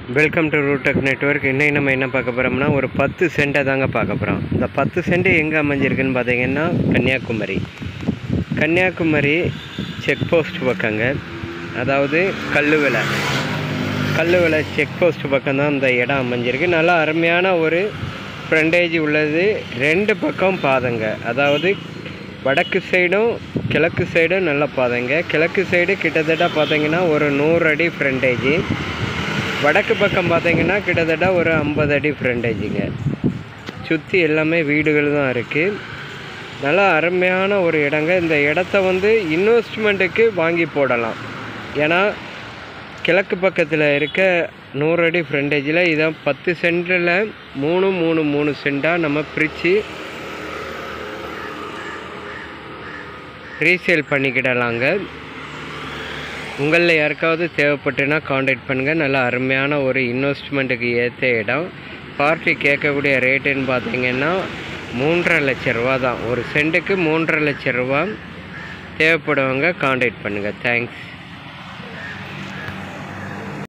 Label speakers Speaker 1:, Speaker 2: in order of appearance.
Speaker 1: welcome to ரூடெக் network இன்னைக்கு நம்ம என்ன பார்க்க போகிறோம்னா ஒரு பத்து சென்ட்டை தாங்க பார்க்க போகிறோம் இந்த பத்து சென்ட் எங்கே அமைஞ்சிருக்குன்னு பார்த்தீங்கன்னா கன்னியாகுமரி கன்னியாகுமரி செக் போஸ்ட் பக்கங்க அதாவது கல்லுவிலை கல்லுவிலை செக் போஸ்ட் பக்கம் தான் இந்த இடம் அமைஞ்சிருக்கு நல்லா அருமையான ஒரு ஃப்ரண்டேஜ் உள்ளது ரெண்டு பக்கம் பாதைங்க அதாவது வடக்கு சைடும் கிழக்கு சைடும் நல்ல பாதைங்க கிழக்கு சைடு கிட்டத்தட்ட பார்த்தீங்கன்னா ஒரு நூறு அடி ஃப்ரண்டேஜ் வடக்கு பக்கம் பார்த்தீங்கன்னா கிட்டத்தட்ட ஒரு ஐம்பது அடி ஃப்ரண்டேஜுங்க சுற்றி எல்லாமே வீடுகள் தான் இருக்குது நல்லா அருமையான ஒரு இடங்க இந்த இடத்த வந்து இன்வெஸ்ட்மெண்ட்டுக்கு வாங்கி போடலாம் ஏன்னா கிழக்கு பக்கத்தில் இருக்க நூறு அடி ஃப்ரண்டேஜில் இதை பத்து சென்டில் மூணு மூணு மூணு சென்டாக நம்ம பிரித்து ரீசேல் பண்ணிக்கிடலாங்க உங்களில் யாருக்காவது தேவைப்பட்டுன்னா காண்டாக்ட் பண்ணுங்கள் நல்ல அருமையான ஒரு இன்வெஸ்ட்மெண்ட்டுக்கு ஏற்ற இடம் பார்ட்டி கேட்கக்கூடிய ரேட்டுன்னு பார்த்தீங்கன்னா மூன்றரை லட்ச ரூபா தான் ஒரு சென்ட்டுக்கு மூன்றரை லட்ச ரூபா தேவைப்படுவங்க காண்டாக்ட் பண்ணுங்கள் தேங்க்ஸ்